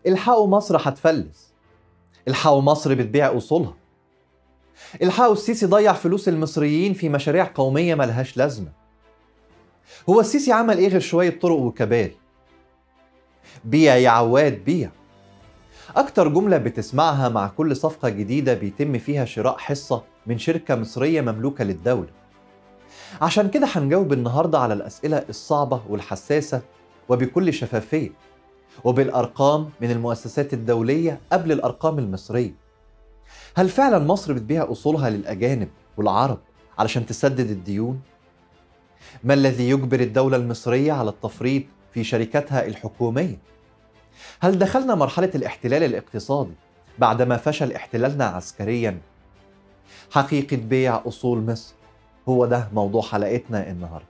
الحقوا مصر هتفلس الحقوا مصر بتبيع أصولها الحقوا السيسي ضيع فلوس المصريين في مشاريع قومية ملهاش لازمة هو السيسي عمل ايه غير شوية طرق وكباري بيع يا عواد بيع أكتر جملة بتسمعها مع كل صفقة جديدة بيتم فيها شراء حصة من شركة مصرية مملوكة للدولة عشان كده هنجاوب النهاردة على الأسئلة الصعبة والحساسة وبكل شفافية وبالأرقام من المؤسسات الدولية قبل الأرقام المصرية هل فعلا مصر بتبيع أصولها للأجانب والعرب علشان تسدد الديون؟ ما الذي يجبر الدولة المصرية على التفريط في شركاتها الحكومية؟ هل دخلنا مرحلة الاحتلال الاقتصادي بعدما فشل احتلالنا عسكريا؟ حقيقة بيع أصول مصر هو ده موضوع حلقتنا النهارده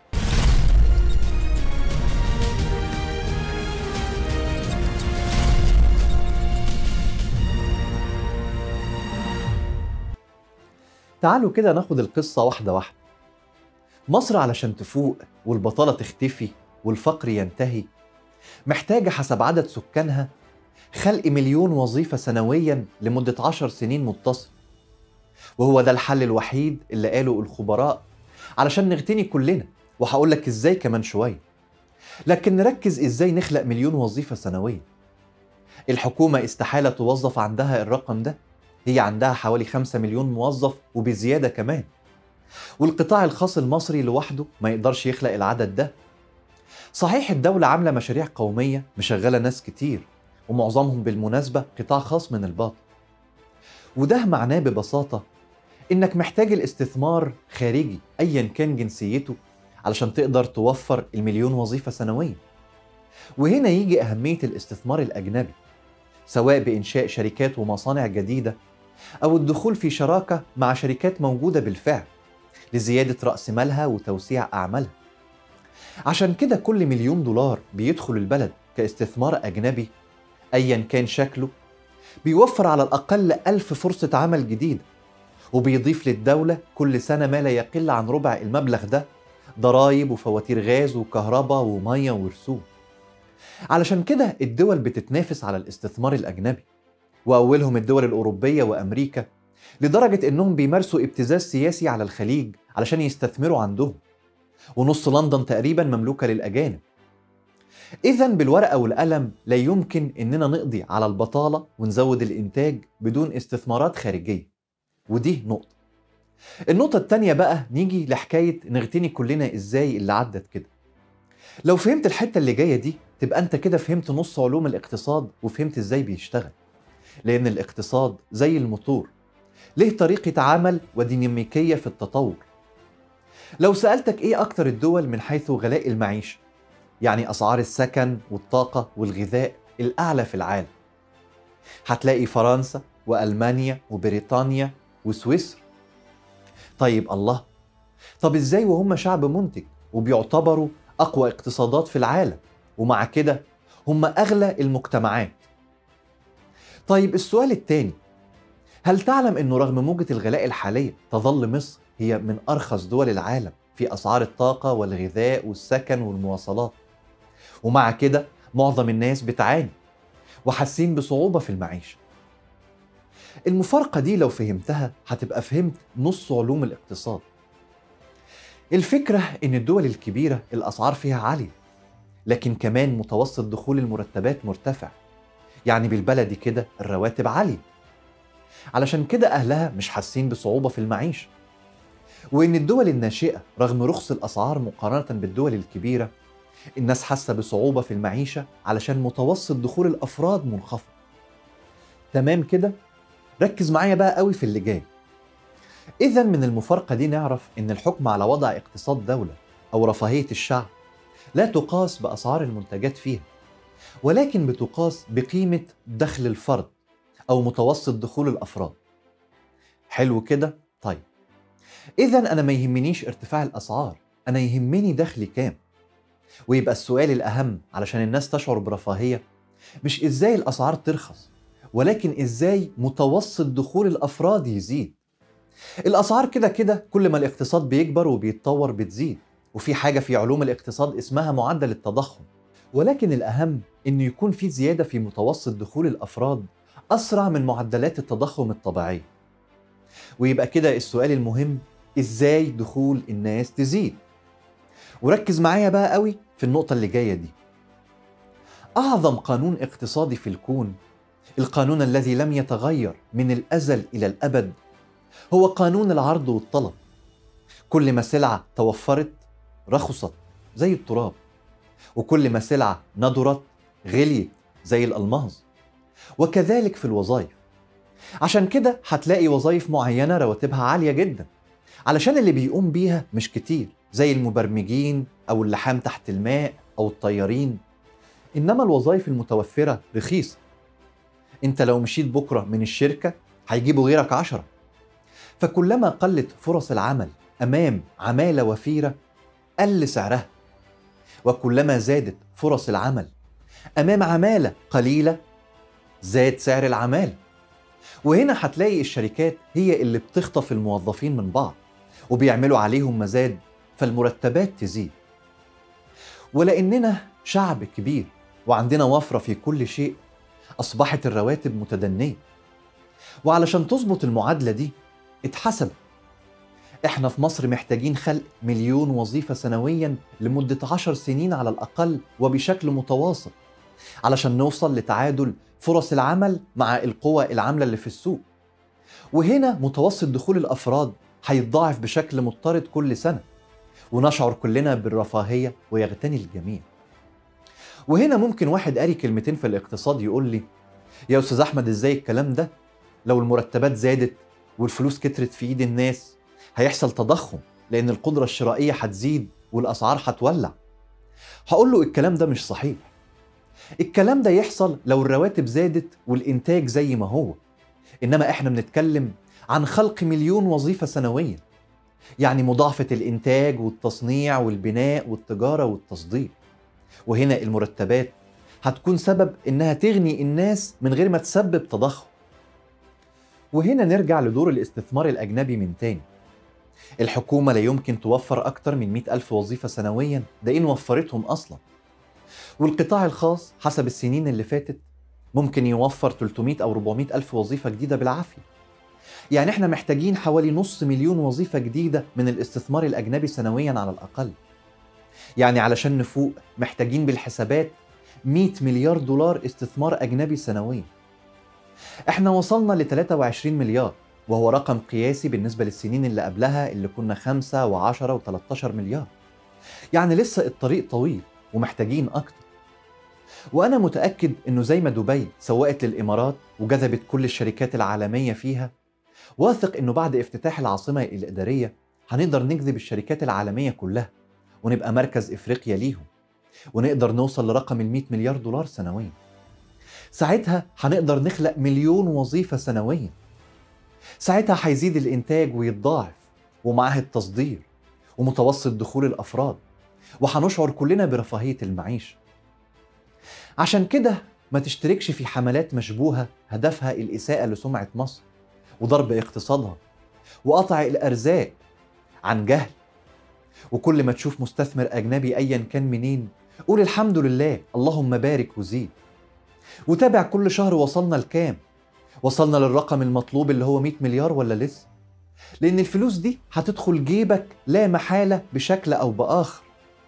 تعالوا كده ناخد القصة واحدة واحدة مصر علشان تفوق والبطالة تختفي والفقر ينتهي محتاجة حسب عدد سكانها خلق مليون وظيفة سنويا لمدة عشر سنين متصل وهو ده الحل الوحيد اللي قاله الخبراء علشان نغتني كلنا وهقول لك ازاي كمان شوية لكن نركز ازاي نخلق مليون وظيفة سنويا الحكومة استحالة توظف عندها الرقم ده هي عندها حوالي 5 مليون موظف وبزيادة كمان والقطاع الخاص المصري لوحده ما يقدرش يخلق العدد ده صحيح الدولة عاملة مشاريع قومية مشغلة ناس كتير ومعظمهم بالمناسبة قطاع خاص من الباطن وده معناه ببساطة إنك محتاج الاستثمار خارجي أيا كان جنسيته علشان تقدر توفر المليون وظيفة سنويا وهنا يجي أهمية الاستثمار الأجنبي سواء بإنشاء شركات ومصانع جديدة أو الدخول في شراكة مع شركات موجودة بالفعل لزيادة رأس مالها وتوسيع أعمالها عشان كده كل مليون دولار بيدخل البلد كاستثمار أجنبي أيا كان شكله بيوفر على الأقل ألف فرصة عمل جديدة وبيضيف للدولة كل سنة ما لا يقل عن ربع المبلغ ده ضرايب وفواتير غاز وكهرباء ومية ورسوم علشان كده الدول بتتنافس على الاستثمار الأجنبي وأولهم الدول الأوروبية وأمريكا لدرجة إنهم بيمارسوا ابتزاز سياسي على الخليج علشان يستثمروا عندهم ونص لندن تقريبا مملوكة للأجانب إذا بالورقة والقلم لا يمكن إننا نقضي على البطالة ونزود الإنتاج بدون استثمارات خارجية ودي نقطة النقطة التانية بقى نيجي لحكاية نغتني كلنا إزاي اللي عدت كده لو فهمت الحتة اللي جاية دي تبقى أنت كده فهمت نص علوم الاقتصاد وفهمت إزاي بيشتغل لأن الاقتصاد زي الموتور ليه طريقة عمل وديناميكية في التطور لو سألتك إيه أكتر الدول من حيث غلاء المعيشة يعني أسعار السكن والطاقة والغذاء الأعلى في العالم هتلاقي فرنسا وألمانيا وبريطانيا وسويسرا طيب الله طب إزاي وهم شعب منتج وبيعتبروا أقوى اقتصادات في العالم ومع كده هم أغلى المجتمعات طيب السؤال الثاني هل تعلم أنه رغم موجة الغلاء الحالية تظل مصر هي من أرخص دول العالم في أسعار الطاقة والغذاء والسكن والمواصلات ومع كده معظم الناس بتعاني وحاسين بصعوبة في المعيشة المفارقة دي لو فهمتها هتبقى فهمت نص علوم الاقتصاد الفكرة إن الدول الكبيرة الأسعار فيها عالية لكن كمان متوسط دخول المرتبات مرتفع يعني بالبلدي كده الرواتب عالية علشان كده أهلها مش حاسين بصعوبة في المعيشة وإن الدول الناشئة رغم رخص الأسعار مقارنة بالدول الكبيرة الناس حاسة بصعوبة في المعيشة علشان متوسط دخول الأفراد منخفض تمام كده؟ ركز معايا بقى قوي في اللي جاي إذا من المفارقة دي نعرف إن الحكم على وضع اقتصاد دولة أو رفاهية الشعب لا تقاس بأسعار المنتجات فيها ولكن بتقاس بقيمة دخل الفرد أو متوسط دخول الأفراد حلو كده؟ طيب إذا أنا ما يهمنيش ارتفاع الأسعار أنا يهمني دخلي كام ويبقى السؤال الأهم علشان الناس تشعر برفاهية مش إزاي الأسعار ترخص ولكن إزاي متوسط دخول الأفراد يزيد الأسعار كده كده كل ما الاقتصاد بيكبر وبيتطور بتزيد وفي حاجة في علوم الاقتصاد اسمها معدل التضخم ولكن الأهم إن يكون في زيادة في متوسط دخول الأفراد أسرع من معدلات التضخم الطبيعية ويبقى كده السؤال المهم إزاي دخول الناس تزيد وركز معايا بقى قوي في النقطة اللي جاية دي أعظم قانون اقتصادي في الكون القانون الذي لم يتغير من الأزل إلى الأبد هو قانون العرض والطلب كل ما سلعة توفرت رخصت زي التراب وكل ما سلعة ندرت غليت زي الألماظ وكذلك في الوظائف عشان كده هتلاقي وظائف معينة رواتبها عالية جدا علشان اللي بيقوم بيها مش كتير زي المبرمجين أو اللحام تحت الماء أو الطيارين إنما الوظائف المتوفرة رخيصة أنت لو مشيت بكرة من الشركة هيجيبوا غيرك عشرة فكلما قلت فرص العمل أمام عمالة وفيرة قل سعرها وكلما زادت فرص العمل امام عماله قليله زاد سعر العماله وهنا هتلاقي الشركات هي اللي بتخطف الموظفين من بعض وبيعملوا عليهم مزاد فالمرتبات تزيد ولاننا شعب كبير وعندنا وفره في كل شيء اصبحت الرواتب متدنيه وعلشان تظبط المعادله دي اتحسب احنا في مصر محتاجين خلق مليون وظيفة سنويا لمدة عشر سنين على الأقل وبشكل متواصل علشان نوصل لتعادل فرص العمل مع القوى العاملة اللي في السوق وهنا متوسط دخول الأفراد هيتضاعف بشكل مضطرد كل سنة ونشعر كلنا بالرفاهية ويغتني الجميع وهنا ممكن واحد قاري كلمتين في الاقتصاد يقول لي يا أستاذ أحمد إزاي الكلام ده لو المرتبات زادت والفلوس كترت في إيد الناس هيحصل تضخم لأن القدرة الشرائية هتزيد والأسعار هتولع هقول له الكلام ده مش صحيح الكلام ده يحصل لو الرواتب زادت والإنتاج زي ما هو إنما إحنا بنتكلم عن خلق مليون وظيفة سنويا يعني مضاعفة الإنتاج والتصنيع والبناء والتجارة والتصدير وهنا المرتبات هتكون سبب إنها تغني الناس من غير ما تسبب تضخم وهنا نرجع لدور الاستثمار الأجنبي من تاني الحكومة لا يمكن توفر أكثر من 100 ألف وظيفة سنويا ده إن وفرتهم أصلا والقطاع الخاص حسب السنين اللي فاتت ممكن يوفر 300 أو 400 ألف وظيفة جديدة بالعافية يعني احنا محتاجين حوالي نص مليون وظيفة جديدة من الاستثمار الأجنبي سنويا على الأقل يعني علشان نفوق محتاجين بالحسابات 100 مليار دولار استثمار أجنبي سنويا احنا وصلنا ل 23 مليار وهو رقم قياسي بالنسبة للسنين اللي قبلها اللي كنا 5 و10 و13 مليار يعني لسه الطريق طويل ومحتاجين أكتر وأنا متأكد إنه زي ما دبي سوقت للإمارات وجذبت كل الشركات العالمية فيها واثق إنه بعد افتتاح العاصمة الإدارية هنقدر نجذب الشركات العالمية كلها ونبقى مركز إفريقيا ليهم ونقدر نوصل لرقم ال 100 مليار دولار سنويا ساعتها هنقدر نخلق مليون وظيفة سنويا ساعتها هيزيد الإنتاج ويتضاعف ومعاه التصدير ومتوسط دخول الأفراد وهنشعر كلنا برفاهية المعيشة عشان كده ما تشتركش في حملات مشبوهة هدفها الإساءة لسمعة مصر وضرب اقتصادها وقطع الأرزاق عن جهل وكل ما تشوف مستثمر أجنبي أيا كان منين قول الحمد لله اللهم بارك وزيد وتابع كل شهر وصلنا لكام وصلنا للرقم المطلوب اللي هو 100 مليار ولا لسه لأن الفلوس دي هتدخل جيبك لا محالة بشكل أو بآخر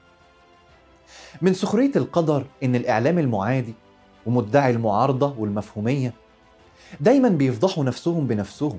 من سخرية القدر إن الإعلام المعادي ومدعي المعارضة والمفهومية دايما بيفضحوا نفسهم بنفسهم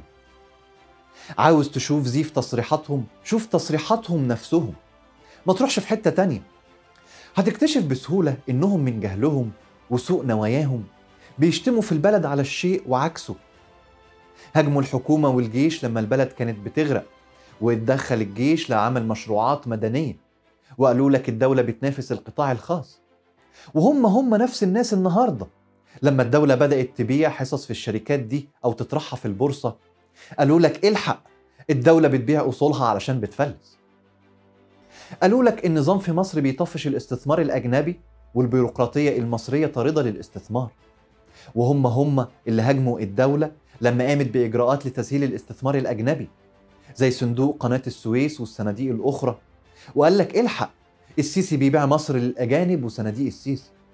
عاوز تشوف زيف تصريحاتهم شوف تصريحاتهم نفسهم ما تروحش في حتة تانية هتكتشف بسهولة إنهم من جهلهم وسوء نواياهم بيشتموا في البلد على الشيء وعكسه هاجموا الحكومة والجيش لما البلد كانت بتغرق واتدخل الجيش لعمل مشروعات مدنية وقالوا لك الدولة بتنافس القطاع الخاص وهم هم نفس الناس النهاردة لما الدولة بدأت تبيع حصص في الشركات دي أو تطرحها في البورصة قالوا لك الحق الدولة بتبيع أصولها علشان بتفلس قالوا لك النظام في مصر بيطفش الاستثمار الأجنبي والبيروقراطية المصرية طاردة للاستثمار وهم هم اللي هاجموا الدولة لما قامت بإجراءات لتسهيل الاستثمار الأجنبي زي صندوق قناة السويس والصناديق الأخرى وقال لك الحق السيسي بيبيع مصر للأجانب وصناديق السيسي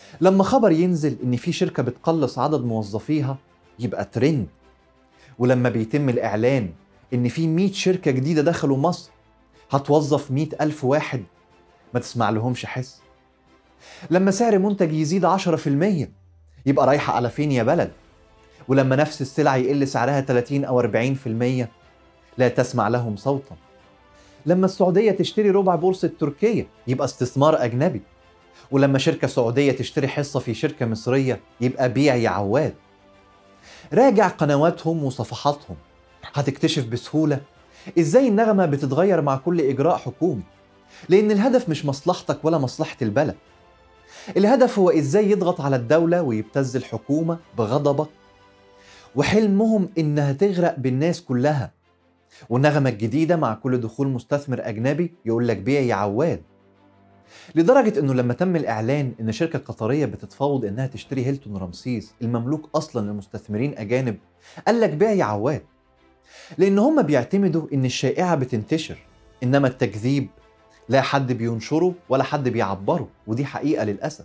لما خبر ينزل ان في شركة بتقلص عدد موظفيها يبقى ترند ولما بيتم الإعلان إن في 100 شركة جديدة دخلوا مصر هتوظف 100 ألف واحد ما تسمع لهمش حس لما سعر منتج يزيد 10% يبقى رايحة على فين يا بلد ولما نفس السلعة يقل سعرها 30 أو 40% لا تسمع لهم صوتا لما السعودية تشتري ربع بورصة تركيا يبقى استثمار أجنبي ولما شركة سعودية تشتري حصة في شركة مصرية يبقى بيع يا عواد راجع قنواتهم وصفحاتهم هتكتشف بسهولة ازاي النغمة بتتغير مع كل إجراء حكومي لأن الهدف مش مصلحتك ولا مصلحة البلد الهدف هو ازاي يضغط على الدولة ويبتز الحكومة بغضبك وحلمهم انها تغرق بالناس كلها والنغمة الجديدة مع كل دخول مستثمر أجنبي يقول لك بيع يا عواد لدرجة انه لما تم الاعلان ان شركة قطرية بتتفاوض انها تشتري هيلتون رمسيس المملوك اصلا لمستثمرين اجانب قال لك بيع يا عواد لان هم بيعتمدوا ان الشائعة بتنتشر انما التكذيب لا حد بينشره ولا حد بيعبره ودي حقيقة للأسف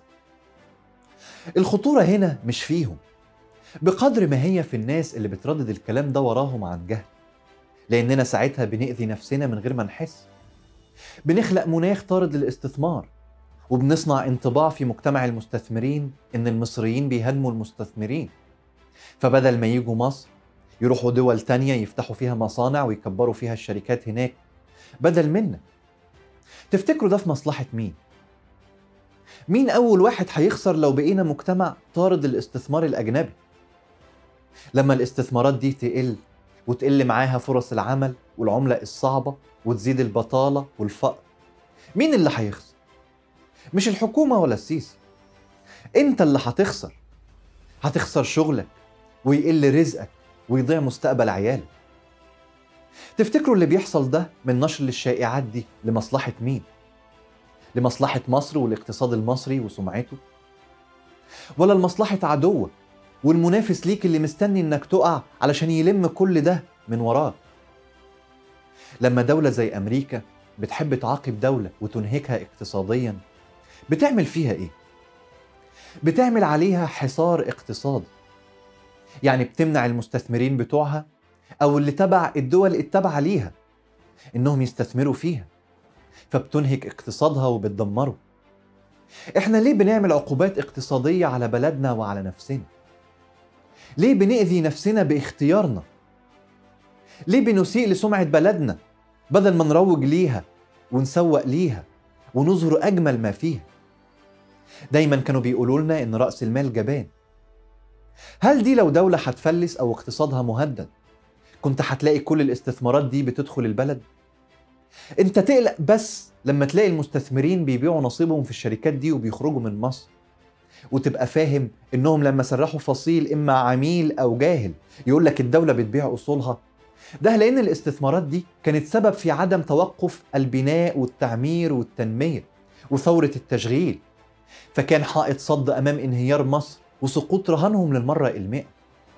الخطورة هنا مش فيهم بقدر ما هي في الناس اللي بتردد الكلام ده وراهم عن جهل لأننا ساعتها بنأذي نفسنا من غير ما نحس بنخلق مناخ طارد للاستثمار وبنصنع انطباع في مجتمع المستثمرين ان المصريين بيهاجموا المستثمرين فبدل ما يجوا مصر يروحوا دول تانية يفتحوا فيها مصانع ويكبروا فيها الشركات هناك بدل منا تفتكروا ده في مصلحة مين؟ مين أول واحد هيخسر لو بقينا مجتمع طارد الاستثمار الأجنبي؟ لما الاستثمارات دي تقل وتقل معاها فرص العمل والعملة الصعبة وتزيد البطالة والفقر مين اللي هيخسر؟ مش الحكومة ولا السيسي انت اللي هتخسر هتخسر شغلك ويقل رزقك ويضيع مستقبل عيالك تفتكروا اللي بيحصل ده من نشر الشائعات دي لمصلحة مين؟ لمصلحة مصر والاقتصاد المصري وسمعته؟ ولا لمصلحة عدوك والمنافس ليك اللي مستني انك تقع علشان يلم كل ده من وراك لما دولة زي أمريكا بتحب تعاقب دولة وتنهكها اقتصاديا بتعمل فيها إيه؟ بتعمل عليها حصار اقتصادي يعني بتمنع المستثمرين بتوعها أو اللي تبع الدول التابعة ليها إنهم يستثمروا فيها فبتنهك اقتصادها وبتدمره إحنا ليه بنعمل عقوبات اقتصادية على بلدنا وعلى نفسنا؟ ليه بنأذي نفسنا باختيارنا؟ ليه بنسيء لسمعة بلدنا بدل ما نروج ليها ونسوق ليها ونظهر أجمل ما فيها دايما كانوا بيقولوا لنا إن رأس المال جبان هل دي لو دولة هتفلس أو اقتصادها مهدد كنت هتلاقي كل الاستثمارات دي بتدخل البلد؟ انت تقلق بس لما تلاقي المستثمرين بيبيعوا نصيبهم في الشركات دي وبيخرجوا من مصر وتبقى فاهم انهم لما سرحوا فصيل اما عميل او جاهل يقول لك الدوله بتبيع اصولها ده لان الاستثمارات دي كانت سبب في عدم توقف البناء والتعمير والتنميه وثوره التشغيل فكان حائط صد امام انهيار مصر وسقوط رهانهم للمره المئة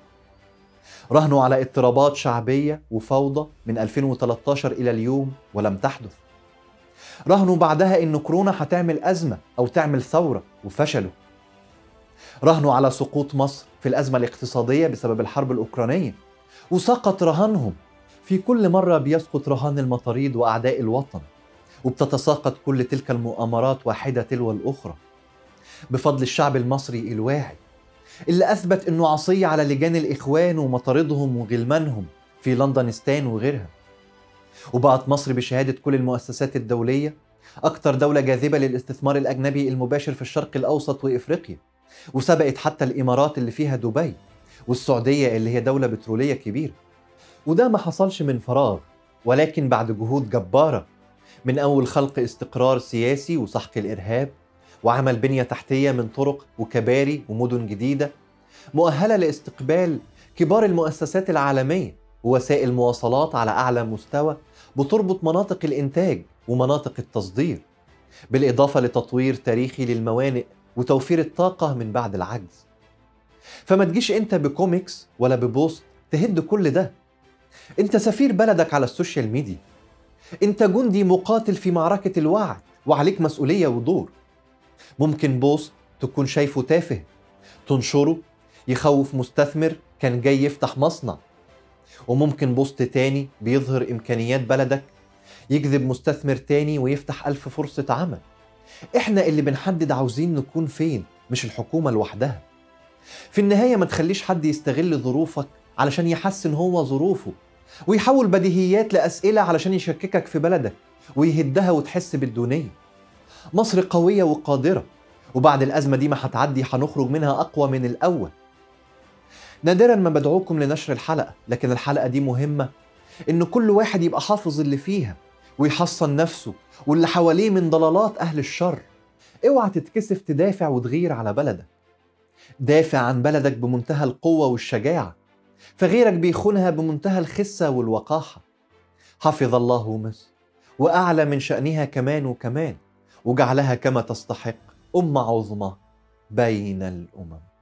رهنوا على اضطرابات شعبيه وفوضى من 2013 الى اليوم ولم تحدث رهنوا بعدها ان كورونا هتعمل ازمه او تعمل ثوره وفشلوا رهنوا على سقوط مصر في الازمه الاقتصاديه بسبب الحرب الاوكرانيه وسقط رهانهم في كل مره بيسقط رهان المطاريد واعداء الوطن وبتتساقط كل تلك المؤامرات واحده تلو الاخرى بفضل الشعب المصري الواعي اللي اثبت انه عصيه على لجان الاخوان ومطاردهم وغلمانهم في لندنستان وغيرها وبقت مصر بشهاده كل المؤسسات الدوليه اكثر دوله جاذبه للاستثمار الاجنبي المباشر في الشرق الاوسط وافريقيا وسبقت حتى الامارات اللي فيها دبي والسعوديه اللي هي دوله بتروليه كبيره وده ما حصلش من فراغ ولكن بعد جهود جباره من اول خلق استقرار سياسي وسحق الارهاب وعمل بنيه تحتيه من طرق وكباري ومدن جديده مؤهله لاستقبال كبار المؤسسات العالميه ووسائل مواصلات على اعلى مستوى بتربط مناطق الانتاج ومناطق التصدير بالاضافه لتطوير تاريخي للموانئ وتوفير الطاقه من بعد العجز فما تجيش انت بكوميكس ولا ببوست تهد كل ده انت سفير بلدك على السوشيال ميديا انت جندي مقاتل في معركه الوعي وعليك مسؤوليه ودور ممكن بوست تكون شايفه تافه تنشره يخوف مستثمر كان جاي يفتح مصنع وممكن بوست تاني بيظهر إمكانيات بلدك يجذب مستثمر تاني ويفتح ألف فرصة عمل إحنا اللي بنحدد عاوزين نكون فين مش الحكومة لوحدها في النهاية ما تخليش حد يستغل ظروفك علشان يحسن هو ظروفه ويحول بديهيات لأسئلة علشان يشككك في بلدك ويهدها وتحس بالدونية مصر قوية وقادرة وبعد الأزمة دي ما هتعدي هنخرج منها أقوى من الأول نادرا ما بدعوكم لنشر الحلقة لكن الحلقة دي مهمة إن كل واحد يبقى حافظ اللي فيها ويحصن نفسه واللي حواليه من ضلالات أهل الشر اوعى تتكسف تدافع وتغير على بلدك دافع عن بلدك بمنتهى القوة والشجاعة فغيرك بيخونها بمنتهى الخسة والوقاحة حفظ الله مصر وأعلى من شأنها كمان وكمان وجعلها كما تستحق أمة عظمى بين الأمم